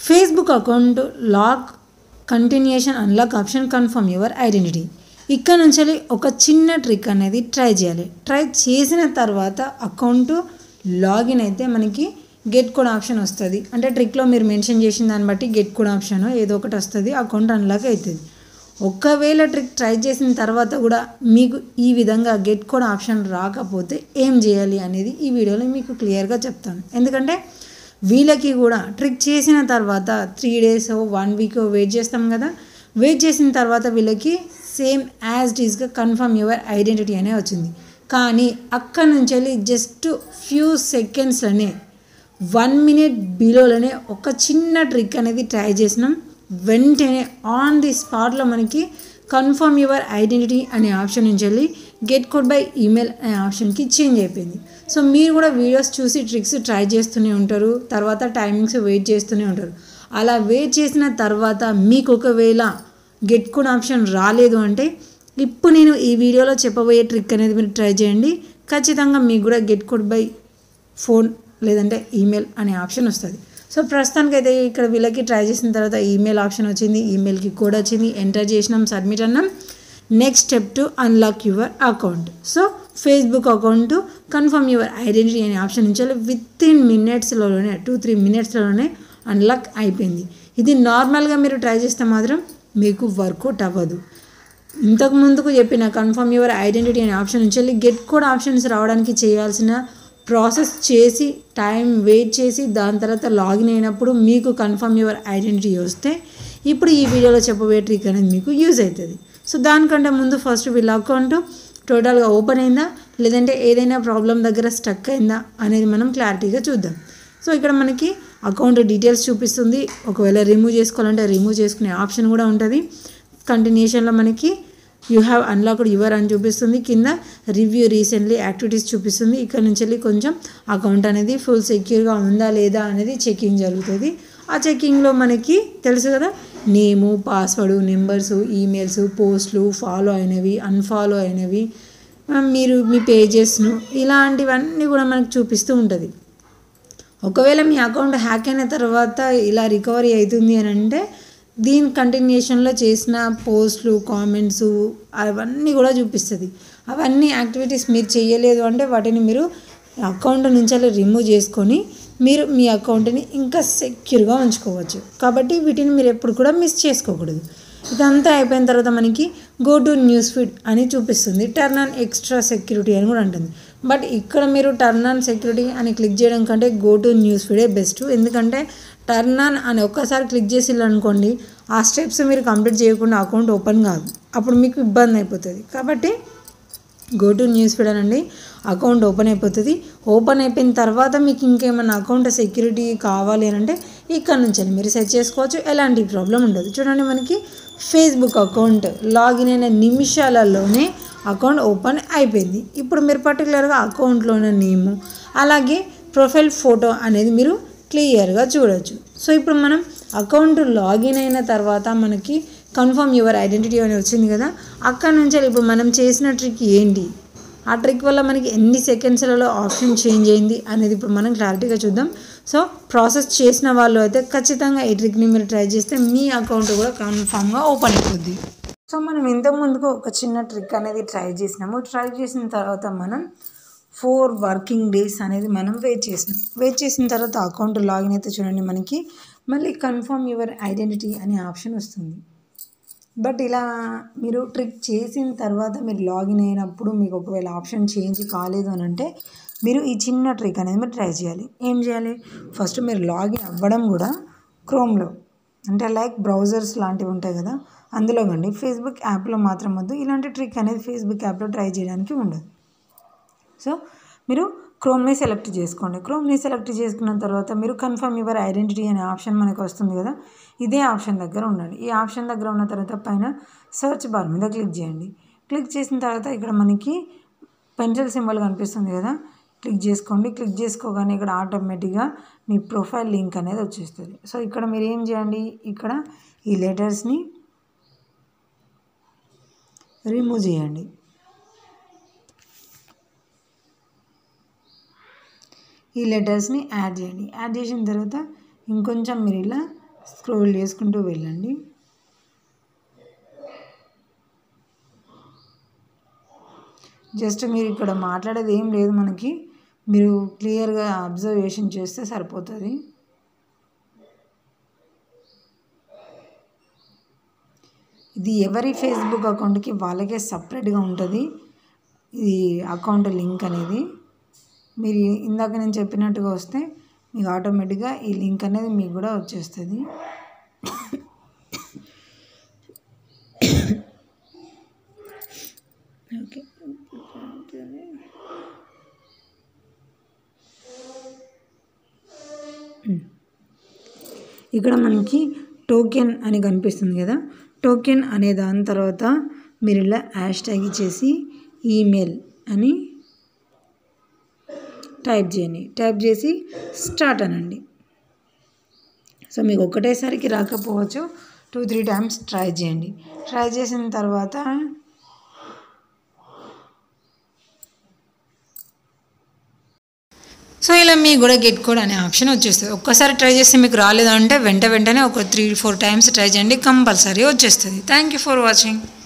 Facebook account lock continuation unlock option confirm your identity ఇక్కడ నుంచి ఒక చిన్న ట్రిక్ అనేది ట్రై చేయాలి ట్రై చేసిన తర్వాత అకౌంట్ లాగిన్ అయితే మనకి గెట్ కోడ్ ఆప్షన్ వస్తుంది అంటే ట్రిక్లో మీరు మెన్షన్ చేసిన దాన్ని బట్టి గెట్ కోడ్ ఆప్షన్ ఏదో ఒకటి వస్తుంది అకౌంట్ అన్లాక్ అవుతుంది ఒకవేళ ట్రిక్ ట్రై చేసిన తర్వాత కూడా మీకు ఈ విధంగా గెట్ కోడ్ ఆప్షన్ రాకపోతే ఏం చేయాలి అనేది ఈ వీడియోలో మీకు క్లియర్గా చెప్తాను ఎందుకంటే వీళ్ళకి కూడా ట్రిక్ చేసిన తర్వాత three days one week wait చేస్తాం కదా వెయిట్ చేసిన తర్వాత వీళ్ళకి సేమ్ యాజ్ ఈజ్గా కన్ఫర్మ్ యువర్ ఐడెంటిటీ అనే వచ్చింది కానీ అక్కడ నుంచి వెళ్ళి జస్ట్ ఫ్యూ సెకండ్స్లోనే వన్ మినిట్ బిలోలోనే ఒక చిన్న ట్రిక్ అనేది ట్రై చేసినాం వెంటనే ఆన్ ది స్పాట్లో మనకి కన్ఫర్మ్ యువర్ ఐడెంటిటీ అనే ఆప్షన్ నుంచి వెళ్ళి గెట్ కోడ్ బై ఈమెయిల్ అనే ఆప్షన్కి చేంజ్ అయిపోయింది సో మీరు కూడా వీడియోస్ చూసి ట్రిక్స్ ట్రై చేస్తూనే ఉంటారు తర్వాత టైమింగ్స్ వెయిట్ చేస్తూనే ఉంటారు అలా వెయిట్ చేసిన తర్వాత మీకు ఒకవేళ గెట్ కోడ్ ఆప్షన్ రాలేదు అంటే ఇప్పుడు నేను ఈ వీడియోలో చెప్పబోయే ట్రిక్ అనేది మీరు ట్రై చేయండి ఖచ్చితంగా మీకు కూడా గెట్ కోడ్ బై ఫోన్ లేదంటే ఈమెయిల్ అనే ఆప్షన్ వస్తుంది సో ప్రస్తుతానికి అయితే ఇక్కడ వీళ్ళకి ట్రై చేసిన తర్వాత ఈమెయిల్ ఆప్షన్ వచ్చింది ఈమెయిల్కి కోడ్ వచ్చింది ఎంటర్ చేసినాం సబ్మిట్ అన్నాం next step to unlock your account so Facebook account confirm your identity అనే ఆప్షన్ నుంచి విత్ ఇన్ మినిట్స్లోనే టూ త్రీ మినిట్స్లోనే అన్లాక్ అయిపోయింది ఇది నార్మల్గా మీరు ట్రై చేస్తే మాత్రం మీకు వర్కౌట్ అవ్వదు ఇంతకు ముందుకు చెప్పిన కన్ఫర్మ్ యువర్ ఐడెంటిటీ అనే ఆప్షన్ నుంచి వెళ్ళి గెట్ కోడ్ ఆప్షన్స్ రావడానికి చేయాల్సిన ప్రాసెస్ చేసి టైం వెయిట్ చేసి దాని తర్వాత లాగిన్ అయినప్పుడు మీకు కన్ఫర్మ్ యువర్ ఐడెంటిటీ వస్తే ఇప్పుడు ఈ వీడియోలో చెప్పబోయే ట్రిక్ అనేది మీకు యూజ్ అవుతుంది సో దానికంటే ముందు ఫస్ట్ వీళ్ళ అకౌంట్ టోటల్గా ఓపెన్ అయిందా లేదంటే ఏదైనా ప్రాబ్లం దగ్గర స్టక్ అయిందా అనేది మనం క్లారిటీగా చూద్దాం సో ఇక్కడ మనకి అకౌంట్ డీటెయిల్స్ చూపిస్తుంది ఒకవేళ రిమూవ్ చేసుకోవాలంటే రిమూవ్ చేసుకునే ఆప్షన్ కూడా ఉంటుంది కంటిన్యూషన్లో మనకి యూ హ్యావ్ అన్లాక్డ్ యువర్ అని చూపిస్తుంది కింద రివ్యూ రీసెంట్లీ యాక్టివిటీస్ చూపిస్తుంది ఇక్కడ నుంచి వెళ్ళి కొంచెం అకౌంట్ అనేది ఫుల్ సెక్యూర్గా ఉందా లేదా అనేది చెకింగ్ జరుగుతుంది ఆ చెకింగ్లో మనకి తెలుసు కదా నేము పాస్వర్డ్ నెంబర్స్ ఈమెయిల్స్ పోస్ట్లు ఫాలో అయినవి అన్ఫాలో అయినవి మీరు మీ పేజెస్ను ఇలాంటివన్నీ కూడా మనకు చూపిస్తూ ఉంటుంది ఒకవేళ మీ అకౌంట్ హ్యాక్ అయిన తర్వాత ఇలా రికవరీ అవుతుంది అని అంటే దీని కంటిన్యూషన్లో చేసిన పోస్ట్లు కామెంట్స్ అవన్నీ కూడా చూపిస్తుంది అవన్నీ యాక్టివిటీస్ మీరు చేయలేదు అంటే వాటిని మీరు అకౌంట్ నుంచి అలా రిమూవ్ చేసుకొని మీరు మీ అకౌంట్ని ఇంకా సెక్యూర్గా ఉంచుకోవచ్చు కాబట్టి వీటిని మీరు ఎప్పుడు కూడా మిస్ చేసుకోకూడదు ఇదంతా అయిపోయిన తర్వాత మనకి గో టు న్యూస్ ఫీడ్ అని చూపిస్తుంది టర్న్ ఆన్ ఎక్స్ట్రా సెక్యూరిటీ అని కూడా అంటుంది బట్ ఇక్కడ మీరు టర్న్ ఆన్ సెక్యూరిటీ అని క్లిక్ చేయడం కంటే గో టు న్యూస్ ఫీడే బెస్ట్ ఎందుకంటే టర్న్ ఆన్ అని ఒక్కసారి క్లిక్ చేసిల్లు అనుకోండి ఆ స్టెప్స్ మీరు కంప్లీట్ చేయకుండా అకౌంట్ ఓపెన్ కాదు అప్పుడు మీకు ఇబ్బంది అయిపోతుంది కాబట్టి గో టు న్యూస్ ఫీడ్ అనండి అకౌంట్ ఓపెన్ అయిపోతుంది ఓపెన్ అయిపోయిన తర్వాత మీకు ఇంకేమైనా అకౌంట్ సెక్యూరిటీ కావాలి అని అంటే ఇక్కడ నుంచి మీరు సెట్ చేసుకోవచ్చు ఎలాంటి ప్రాబ్లం ఉండదు చూడండి మనకి ఫేస్బుక్ అకౌంట్ లాగిన్ అయిన నిమిషాలలోనే అకౌంట్ ఓపెన్ అయిపోయింది ఇప్పుడు మీరు పర్టికులర్గా అకౌంట్లో ఉన్న నేము అలాగే ప్రొఫైల్ ఫోటో అనేది మీరు క్లియర్గా చూడొచ్చు సో ఇప్పుడు మనం అకౌంట్ లాగిన్ అయిన తర్వాత మనకి కన్ఫర్మ్ యువర్ ఐడెంటిటీ అని వచ్చింది కదా అక్కడ నుంచి ఇప్పుడు మనం చేసిన ట్రిక్ ఏంటి ఆ ట్రిక్ వల్ల మనకి ఎన్ని సెకండ్స్లలో ఆప్షన్ చేంజ్ అయింది అనేది ఇప్పుడు మనం క్లారిటీగా చూద్దాం సో ప్రాసెస్ చేసిన వాళ్ళు అయితే ఖచ్చితంగా ఈ ట్రిక్ని మీరు ట్రై చేస్తే మీ అకౌంట్ కూడా కన్ఫామ్గా ఓపెన్ అయిపోద్ది సో మనం ఇంతకు ముందుకు ఒక చిన్న ట్రిక్ అనేది ట్రై చేసినాము ట్రై చేసిన తర్వాత మనం ఫోర్ వర్కింగ్ డేస్ అనేది మనం వెయిట్ చేసినాం వెయిట్ చేసిన తర్వాత అకౌంట్ లాగిన్ అయితే చూడండి మనకి మళ్ళీ కన్ఫర్మ్ యువర్ ఐడెంటిటీ అనే ఆప్షన్ వస్తుంది బట్ ఇలా మీరు ట్రిక్ చేసిన తర్వాత మీరు లాగిన్ అయినప్పుడు మీకు ఒకవేళ ఆప్షన్ చేంజ్ కాలేదు అని అంటే మీరు ఈ చిన్న ట్రిక్ అనేది మీరు ట్రై చేయాలి ఏం చేయాలి ఫస్ట్ మీరు లాగిన్ అవ్వడం కూడా క్రోమ్లో అంటే లైక్ బ్రౌజర్స్ లాంటివి ఉంటాయి కదా అందులో కండి ఫేస్బుక్ యాప్లో మాత్రం వద్దు ఇలాంటి ట్రిక్ అనేది ఫేస్బుక్ యాప్లో ట్రై చేయడానికి ఉండదు సో మీరు క్రోమ్ని సెలెక్ట్ చేసుకోండి క్రోమ్ని సెలెక్ట్ చేసుకున్న తర్వాత మీరు కన్ఫర్మ్ యువర్ ఐడెంటిటీ అనే ఆప్షన్ మనకు వస్తుంది కదా ఇదే ఆప్షన్ దగ్గర ఉండండి ఈ ఆప్షన్ దగ్గర ఉన్న తర్వాత పైన సెర్చ్ బార్ మీద క్లిక్ చేయండి క్లిక్ చేసిన తర్వాత ఇక్కడ మనకి పెన్సిల్ సింబల్ కనిపిస్తుంది కదా క్లిక్ చేసుకోండి క్లిక్ చేసుకోగానే ఇక్కడ ఆటోమేటిక్గా మీ ప్రొఫైల్ లింక్ అనేది వచ్చేస్తుంది సో ఇక్కడ మీరు ఏం చేయండి ఇక్కడ ఈ లెటర్స్ని రిమూవ్ చేయండి ఈ లెటర్స్ని యాడ్ చేయండి యాడ్ చేసిన తర్వాత ఇంకొంచెం మీరు ఇలా స్క్రోల్ చేసుకుంటూ వెళ్ళండి జస్ట్ మీరు ఇక్కడ మాట్లాడేది ఏం లేదు మనకి మీరు క్లియర్గా అబ్జర్వేషన్ చేస్తే సరిపోతుంది ఇది ఎవరి ఫేస్బుక్ అకౌంట్కి వాళ్ళకే సపరేట్గా ఉంటుంది ఇది అకౌంట్ లింక్ అనేది మీరు ఇందాక నేను చెప్పినట్టుగా వస్తే మీకు ఆటోమేటిక్గా ఈ లింక్ అనేది మీకు కూడా వచ్చేస్తుంది ఓకే ఇక్కడ మనకి టోకెన్ అని కనిపిస్తుంది కదా టోకెన్ అనే దాని తర్వాత మీరు ఇలా హ్యాష్ ట్యాగ్ ఇచ్చేసి ఈమెయిల్ అని టైప్ చేయండి టైప్ చేసి స్టార్ట్ అనండి సో మీకు ఒకటేసారికి రాకపోవచ్చు టూ త్రీ టైమ్స్ ట్రై చేయండి ట్రై చేసిన తర్వాత సో ఇలా మీకు కూడా గెట్ కోడ్ అనే ఆప్షన్ వచ్చేస్తుంది ఒక్కసారి ట్రై చేస్తే మీకు రాలేదంటే వెంట వెంటనే ఒక త్రీ ఫోర్ టైమ్స్ ట్రై చేయండి కంపల్సరీ వచ్చేస్తుంది థ్యాంక్ యూ ఫర్ వాచింగ్